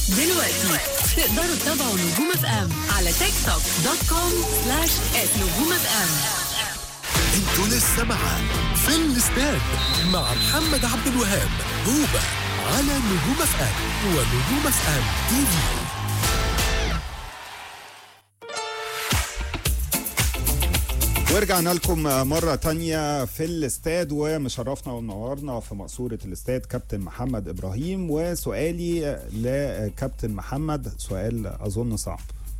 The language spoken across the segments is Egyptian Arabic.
دلوقتي تقدروا تتابعوا نجوم اف ام على تيك توك دوت كوم سلاش نجوم اف ام انتوا لسه معاه في الاستاد مع محمد عبد الوهاب هوبا على نجوم اف ام ونجوم اف ام تي في ورجعنا لكم مرة تانية في الاستاد ومشرفنا ومنورنا في مقصورة الاستاد كابتن محمد إبراهيم وسؤالي لكابتن محمد سؤال أظن صعب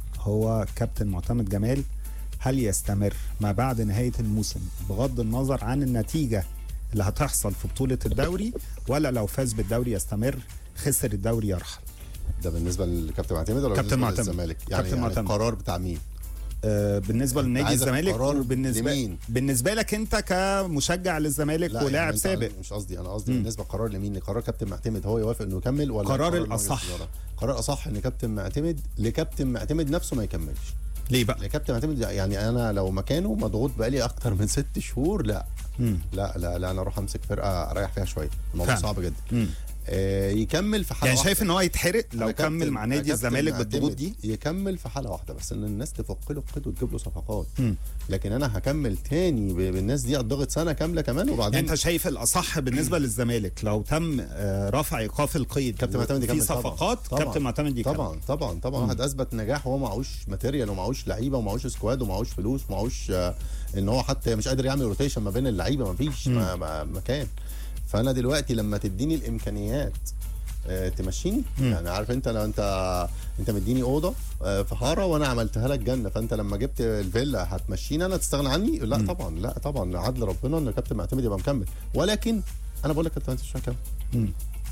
هو كابتن معتمد جمال هل يستمر ما بعد نهاية الموسم بغض النظر عن النتيجة اللي هتحصل في بطولة الدوري ولا لو فاز بالدوري يستمر خسر الدوري يرحل ده بالنسبه لكابتن معتمد ولا كابتن بالنسبه معتمد. للزمالك يعني, كابتن يعني معتمد. القرار بتاع مين آه، بالنسبة لنادي عايزك الزمالك قرار وبالنسبة لمين؟ بالنسبة لك انت كمشجع للزمالك لا ولاعب يعني أنت- سابق مش قصدي انا قصدي بالنسبه قرار لمين قرار كابتن معتمد هو يوافق انه يكمل ولا قرار مجلس الأصح. الإدارة؟ قرار اصح ان كابتن معتمد لكابتن معتمد نفسه ما يكملش ليه بقى؟ لكابتن معتمد يعني انا لو مكانه مضغوط بقالي اكتر من ست شهور لا مم. لا لا لا انا اروح امسك فرقه اريح فيها شويه الموضوع فعلا. صعب جدا مم. آه يكمل في حاله يعني واحدة. شايف ان هو يتحرق لو أنا كمل كابتن- مع أنا نادي كابتن الزمالك معتمد بالضغوط دي يكمل في حاله واحده بس ان الناس تفك له القيد وتجيب له صفقات مم. لكن انا هكمل تاني ب- بالناس دي اتضغط سنه كامله كمان وبعدين انت شايف الاصح بالنسبه للزمالك لو تم آه، رفع ايقاف القيد كابتن معتمد في يكمل طبعاً. صفقات طبعاً. كابتن معتمد يكمل طبعا طبعا طبعا واحد اثبت نجاح وهو معهوش ماتيريال ومعهوش لعيبه ومعهوش سكواد ومعهوش فلوس ومعهوش آه، ان هو حتى مش قادر يعمل روتيشن ما بين اللعيبه ما فيش ما ما مكان فانا دلوقتي لما تديني الامكانيات آه، تمشيني يعني عارف انت لو انت انت مديني اوضه آه، في حاره وانا عملتها لك جنه فانت لما جبت الفيلا هتمشيني انا تستغنى عني لا طبعا لا طبعا عدل ربنا ان كابتن معتمد يبقى مكمل ولكن انا بقول لك كابتن معتمد مش هيكمل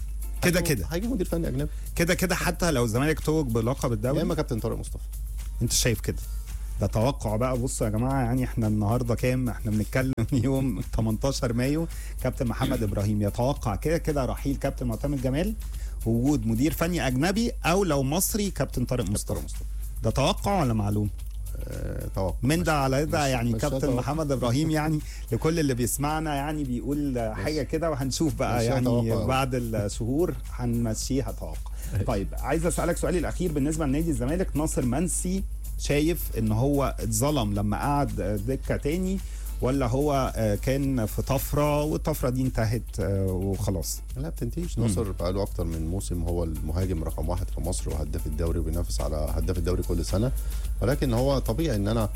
كده هيجي- كده هيجي مدير فني اجنبي كده كده حتى لو الزمالك توج بلقب يا الدوري اما كابتن طارق مصطفى انت شايف كده ده توقع بقى بصوا يا جماعه يعني احنا النهارده كام احنا بنتكلم يوم 18 مايو كابتن محمد ابراهيم يتوقع كده كده رحيل كابتن معتمد جمال وجود مدير فني اجنبي او لو مصري كابتن طارق طارق مصطفى مصطفى ده توقع ولا معلوم آه، توقع من ده على ده مش- يعني مش كابتن هتوقع. محمد ابراهيم يعني لكل اللي بيسمعنا يعني بيقول حاجه كده وهنشوف بقى مش يعني هتوقع. بعد الشهور هنمشيها توقع طيب عايز اسالك سؤالي الاخير بالنسبه لنادي الزمالك ناصر منسي شايف ان هو اتظلم لما قعد دكه تاني ولا هو آه، كان في طفره والطفره دي انتهت آه، وخلاص لا بتنتهيش ناصر بقى له اكتر من موسم هو المهاجم رقم واحد في مصر وهداف الدوري وبينافس على هداف الدوري كل سنه ولكن هو طبيعي ان انا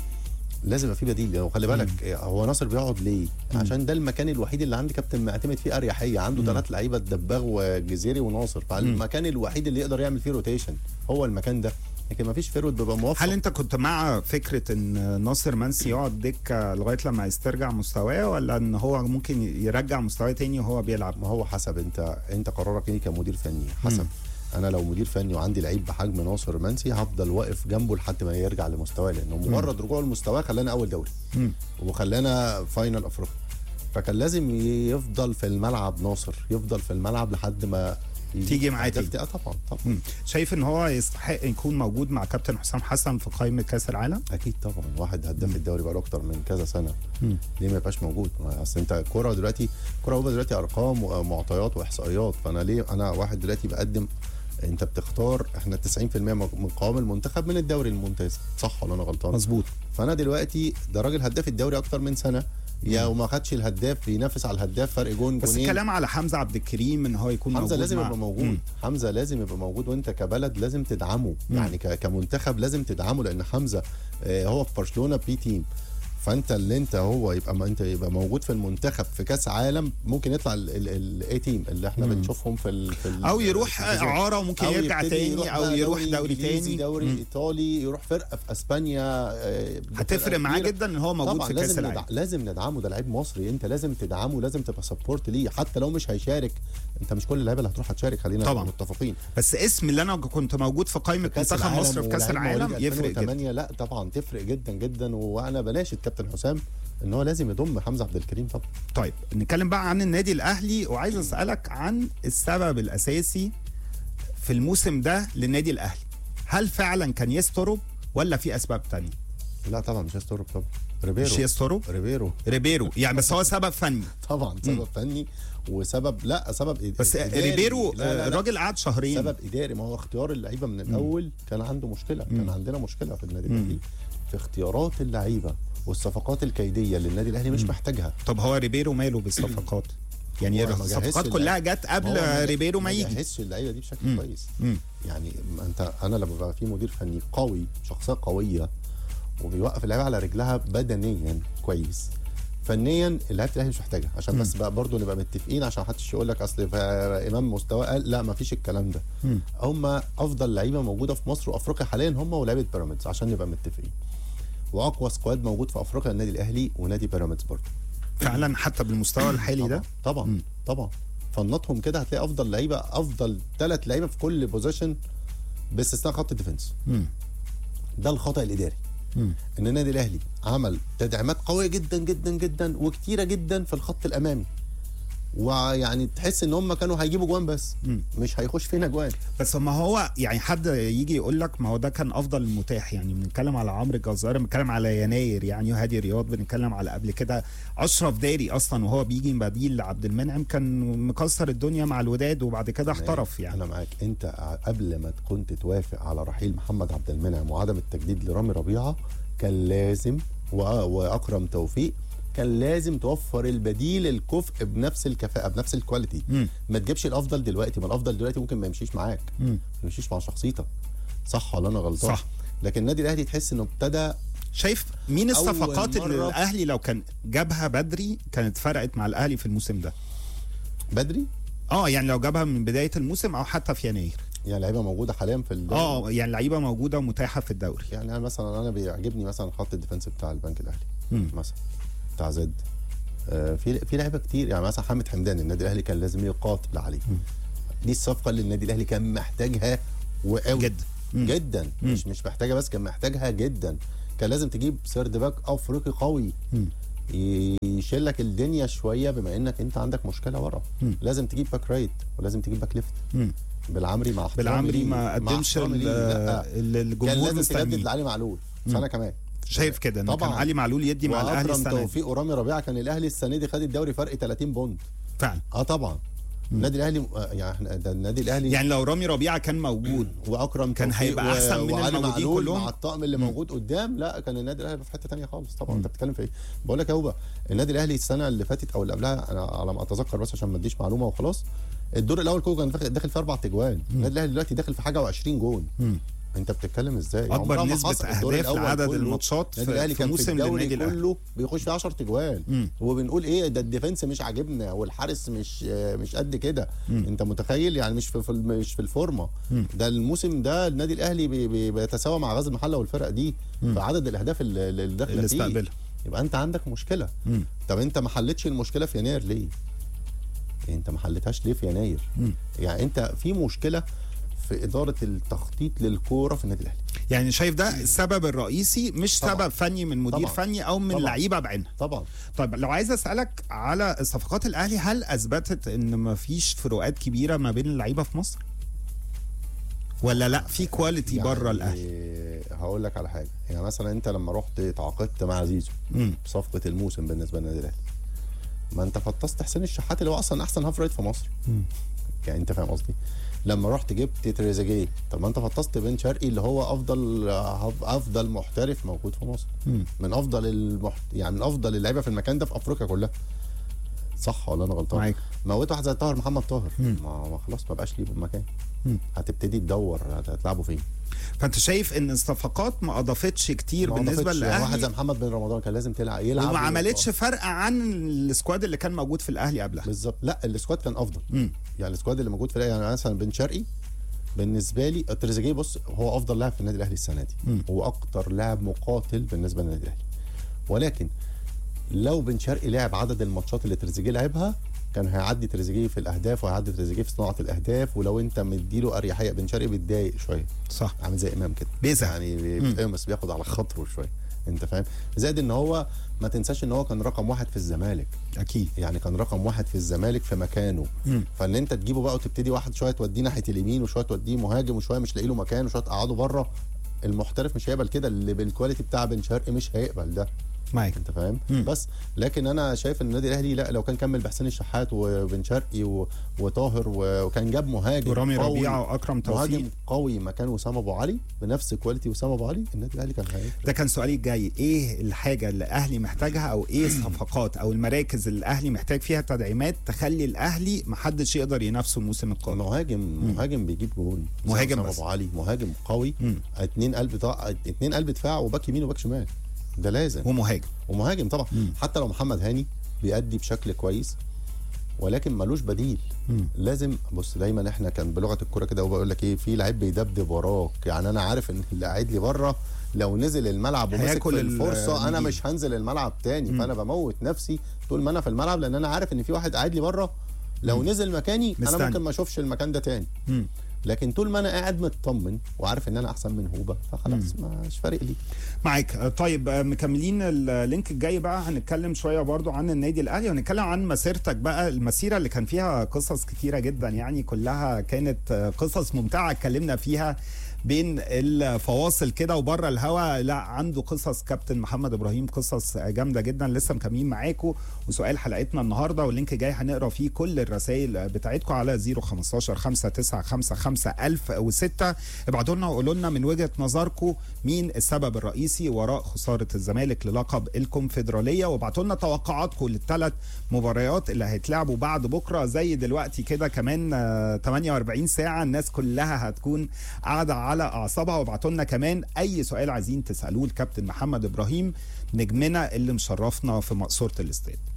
لازم يبقى في بديل وخلي بالك هو ناصر بيقعد ليه؟ عشان ده المكان الوحيد اللي عند كابتن معتمد فيه اريحيه عنده ثلاث لعيبه الدباغ والجزيري وناصر فالمكان الوحيد اللي يقدر يعمل فيه روتيشن هو المكان ده لكن ما فيش فيرود بيبقى موفق هل انت كنت مع فكره ان ناصر منسي يقعد دكه لغايه لما يسترجع مستواه ولا ان هو ممكن يرجع مستواه تاني وهو بيلعب ما هو حسب انت انت قرارك ايه كمدير فني حسب انا لو مدير فني وعندي لعيب بحجم ناصر منسي هفضل واقف جنبه لحد ما يرجع لمستواه لانه مجرد رجوعه لمستواه خلانا اول دوري مم. وخلانا فاينل افريقيا فكان لازم يفضل في الملعب ناصر يفضل في الملعب لحد ما يجيب تيجي معاه أهداف تاني. اه طبعا طبعا مم. شايف ان هو يستحق يكون موجود مع كابتن حسام حسن في قائمه كاس العالم اكيد طبعا واحد هداف الدوري بقى له اكتر من كذا سنه مم. ليه ما يبقاش موجود ما اصل انت الكوره دلوقتي الكوره هو دلوقتي ارقام ومعطيات واحصائيات فانا ليه انا واحد دلوقتي بقدم انت بتختار احنا 90% من قوام المنتخب من الدوري الممتاز صح ولا انا غلطان مظبوط فانا دلوقتي ده راجل هداف الدوري اكتر من سنه يا وما خدش الهداف بينافس على الهداف فرق جون بس جونين الكلام على حمزه عبد الكريم ان هو يكون حمزه موجود لازم مع... يبقى موجود مم. حمزه لازم يبقى موجود وانت كبلد لازم تدعمه يعني ك- كمنتخب لازم تدعمه لان حمزه آه، هو في برشلونه بي تيم فانت اللي انت هو يبقى ما انت يبقى موجود في المنتخب في كاس عالم ممكن يطلع الاي تيم اللي احنا بنشوفهم في ال في ال او يروح في التلفزيون. اعاره وممكن أو يرجع يبتدي تاني او بقى يروح دوري إنجليزي، تاني دوري مم. ايطالي يروح فرقه في اسبانيا آه، هتفرق بفرقة معاه كبيرة. جدا ان هو موجود طبعا في كاس لازم العالم ندع... لازم ندعمه ده لعيب مصري انت لازم تدعمه لازم تبقى سبورت ليه حتى لو مش هيشارك انت مش كل اللعيبه اللي هتروح هتشارك خلينا طبعا. متفقين بس اسم اللي انا كنت موجود في قائمه منتخب مصر في كاس ولاعيب العالم مواليد يفرق جدا 2008 لا طبعا تفرق جدا جدا وانا بناشد كابتن حسام ان هو لازم يضم حمزه عبد الكريم طبعا طيب نتكلم بقى عن النادي الاهلي وعايز اسالك عن السبب الاساسي في الموسم ده للنادي الاهلي هل فعلا كان يسترب ولا في اسباب تانية لا طبعا مش هيستغرب طبعا ريبيرو مش يسترو ريبيرو ريبيرو يعني بس هو سبب فني طبعا سبب فني وسبب لا سبب إد- بس إداري. ريبيرو لا، لا، لا. الراجل قعد شهرين سبب اداري ما هو اختيار اللعيبه من الاول كان عنده مشكله كان عندنا مشكله في النادي الاهلي في اختيارات اللعيبه والصفقات الكيديه اللي النادي الاهلي مش محتاجها طب هو ريبيرو ماله بالصفقات يعني هو ما جهزش الصفقات كلها اللعيبة. جت هو قبل ما- ريبيرو ما يجي جهزش اللعيبه دي بشكل مم. كويس مم. يعني ما انت انا لما ببقى في مدير فني قوي شخصيه قويه وبيوقف اللعيبه على رجلها بدنيا كويس فنيا اللعيبه الاهلي مش محتاجها عشان بس بقى برضه نبقى متفقين عشان محدش يقول لك اصل فا- امام مستواه قال لا ما فيش الكلام ده مم. هم افضل لعيبه موجوده في مصر وافريقيا حاليا هم ولاعيبه بيراميدز عشان نبقى متفقين واقوى سكواد موجود في افريقيا النادي الاهلي ونادي بيراميدز برضه فعلا حتى بالمستوى الحالي ده طبعا طبعا طبعا فنطهم كده هتلاقي افضل لعيبه افضل ثلاث لعيبه في كل بوزيشن باستثناء خط الديفنس مم. ده الخطا الاداري مم. ان النادي الاهلي عمل تدعيمات قويه جدا جدا جدا وكتيره جدا في الخط الامامي ويعني تحس ان هم كانوا هيجيبوا جوان بس مم. مش هيخش فينا جوان بس ما هو يعني حد يجي يقول لك ما هو ده كان افضل المتاح يعني بنتكلم على عمرو الجزار بنتكلم على يناير يعني وهادي رياض بنتكلم على قبل كده اشرف داري اصلا وهو بيجي بديل لعبد المنعم كان مكسر الدنيا مع الوداد وبعد كده احترف يعني انا معاك انت قبل ما كنت توافق على رحيل محمد عبد المنعم وعدم التجديد لرامي ربيعه كان لازم و- واكرم توفيق كان لازم توفر البديل الكفء بنفس الكفاءه بنفس الكواليتي مم. ما تجيبش الافضل دلوقتي ما الافضل دلوقتي ممكن ما يمشيش معاك مم. ما يمشيش مع شخصيتك صح ولا انا غلطان صح. لكن النادي الاهلي تحس انه ابتدى شايف مين أول الصفقات اللي مرة- الاهلي لو كان جابها بدري كانت فرقت مع الاهلي في الموسم ده بدري اه يعني لو جابها من بدايه الموسم او حتى في يناير يعني لعيبه موجوده حاليا في ال- اه يعني لعيبه موجوده ومتاحه في الدوري يعني انا مثلا انا بيعجبني مثلا خط الديفنس بتاع البنك الاهلي مم. مثلا بتاع زد آه، في في لعيبه كتير يعني مثلا حامد حمدان النادي الاهلي كان لازم يقاتل عليه دي الصفقه اللي النادي الاهلي كان محتاجها وقوي جدا مم. جدا مش مش محتاجها بس كان محتاجها جدا كان لازم تجيب سيرد باك افريقي قوي مم. يشيل لك الدنيا شويه بما انك انت عندك مشكله ورا مم. لازم تجيب باك رايت ولازم تجيب باك ليفت مم. بالعمري مع احترامي بالعمري ليه- ما مع قدمش احترامي ال- ليه، لا. ال- كان الجمهور لازم تجدد مستنيه لعلي معلول سنه كمان شايف كده ان كان طبعاً. علي معلول يدي مع الاهلي واكرم السنه دي توفيق ورامي ربيعه كان الاهلي السنه دي خد الدوري فرق 30 بوند فعلا اه طبعا النادي الاهلي آه، يعني إحنا- ده النادي الاهلي يعني لو رامي ربيعه كان موجود واكرم كان توفيق هيبقى و- أحسن من وعلي الموجودين معلول كلهم. مع الطقم اللي موجود قدام لا كان النادي الاهلي في حته تانية خالص طبعا انت بتتكلم في ايه بقول لك يا هوبا النادي الاهلي السنه اللي فاتت او اللي قبلها انا على ما اتذكر بس عشان ما اديش معلومه وخلاص الدور الاول كله كان داخل- داخل في اربع تجوان النادي الاهلي دلوقتي داخل في حاجه و20 جون مم. انت بتتكلم ازاي أكبر عمرها ما نسبة حصل. الدور أهداف الأول لعدد كله الماتشات في- النادي الاهلي في كان موسم في الدوري للنادي الأهلي. كله بيخش في 10 تجوان مم. وبنقول ايه ده الديفنس مش عاجبنا والحارس مش آه، مش قد كده انت متخيل يعني مش في في الم- مش في الفورمه ده الموسم ده النادي الاهلي بي- بي- بيتساوى مع غزل المحله والفرق دي في عدد الاهداف اللي اللي داخله اللي فيه استقبلها يبقى انت عندك مشكله مم. طب انت ما حلتش المشكله في يناير ليه انت ما حلتهاش ليه في يناير مم. يعني انت في مشكله في اداره التخطيط للكوره في النادي الاهلي يعني شايف ده السبب الرئيسي مش طبعاً. سبب فني من مدير طبعاً. فني او من طبعاً. لعيبه بعينها طبعا طيب لو عايز اسالك على صفقات الاهلي هل اثبتت ان مفيش فروقات كبيره ما بين اللعيبه في مصر ولا لا في كواليتي بره الاهلي هقول لك على حاجه يعني مثلا انت لما رحت تعاقدت مع زيزو مم. بصفقه الموسم بالنسبه للنادي الاهلي ما انت فطست حسين الشحات اللي هو اصلا احسن هاف رايت في مصر مم. يعني انت فاهم قصدي لما رحت جبت تريزيجيه طب ما انت فطست بن شرقي اللي هو افضل افضل محترف موجود في مصر مم. من افضل المحت... يعني من افضل اللعيبه في المكان ده في افريقيا كلها صح ولا انا غلطان معاك. موت واحد زي طاهر محمد طاهر مم. ما, ما خلاص ما بقاش ليه مكان مم. هتبتدي تدور هت- هتلعبوا فين فانت شايف ان الصفقات ما اضافتش كتير ما بالنسبه أعتقدش. يعني واحد زي للاهلي محمد بن رمضان كان لازم تلعب يلعب وما و- عملتش فرق عن السكواد اللي كان موجود في الاهلي قبلها بالظبط لا السكواد كان افضل مم. يعني السكواد اللي موجود في الأهلي، يعني مثلا بن شرقي بالنسبه لي تريزيجيه بص هو افضل لاعب في النادي الاهلي السنه دي مم. هو اكتر لاعب مقاتل بالنسبه للنادي الاهلي ولكن لو بن شرقي لعب عدد الماتشات اللي تريزيجيه لعبها كان هيعدي تريزيجيه في الاهداف وهيعدي تريزيجيه في صناعه الاهداف ولو انت مديله اريحيه بن شرقي بيتضايق شويه صح عامل زي امام كده بيزهق. يعني بيتقمص بياخد على خاطره شويه انت فاهم زائد ان هو ما تنساش ان هو كان رقم واحد في الزمالك اكيد يعني كان رقم واحد في الزمالك في مكانه مم. فان انت تجيبه بقى وتبتدي واحد شويه توديه ناحيه اليمين وشويه توديه مهاجم وشويه مش لاقي له مكان وشويه تقعده بره المحترف مش هيقبل كده اللي بالكواليتي بتاع بن شرقي مش هيقبل ده معاك انت فاهم مم. بس لكن انا شايف ان النادي الاهلي لا لو كان كمل بحسين الشحات وبن شرقي و- وطاهر و- وكان جاب مهاجم ورامي قوي ربيعه واكرم توفيق مهاجم قوي مكان وسام ابو علي بنفس كواليتي وسام ابو علي النادي الاهلي كان هيفرق ده كان سؤالي الجاي ايه الحاجه اللي الاهلي محتاجها او ايه الصفقات او المراكز اللي الاهلي محتاج فيها تدعيمات تخلي الاهلي محدش يقدر ينافسه الموسم القادم مهاجم مهاجم بيجيب جول مهاجم سام بس. ابو علي مهاجم قوي مم. اتنين قلب دفاع اتنين قلب دفاع وباك يمين وباك شمال ده لازم ومهاجم ومهاجم طبعا مم. حتى لو محمد هاني بيأدي بشكل كويس ولكن ملوش بديل مم. لازم بص دايما احنا كان بلغه الكوره كده هو بيقول لك ايه في لعيب بيدبدب وراك يعني انا عارف ان اللي قاعد لي بره لو نزل الملعب ومسك هياكل في ال- الفرصه انا النجيل. مش هنزل الملعب تاني فانا بموت نفسي طول ما انا في الملعب لان انا عارف ان في واحد قاعد لي بره لو نزل مكاني مستني. انا ممكن ما اشوفش المكان ده تاني مم. لكن طول ما انا قاعد مطمن وعارف ان انا احسن من هوبا فخلاص مش فارق لي معاك آه، طيب آه، مكملين اللينك الجاي بقى هنتكلم شويه برضو عن النادي الاهلي ونتكلم عن مسيرتك بقى المسيره اللي كان فيها قصص كتيره جدا يعني كلها كانت آه، قصص ممتعه اتكلمنا فيها بين الفواصل كده وبره الهوا لا عنده قصص كابتن محمد ابراهيم قصص آه، جامده جدا لسه مكملين معاكم وسؤال حلقتنا النهارده واللينك جاي هنقرا فيه كل الرسائل بتاعتكم على 015 5955 1006 ابعتوا لنا وقولوا لنا من وجهه نظركم مين السبب الرئيسي وراء خساره الزمالك للقب الكونفدراليه وابعتوا لنا توقعاتكم للثلاث مباريات اللي هيتلعبوا بعد بكره زي دلوقتي كده كمان آه، 48 ساعه الناس كلها هتكون قاعده على اعصابها وابعتوا لنا كمان اي سؤال عايزين تسالوه الكابتن محمد ابراهيم نجمنا اللي مشرفنا في مقصوره الاستاد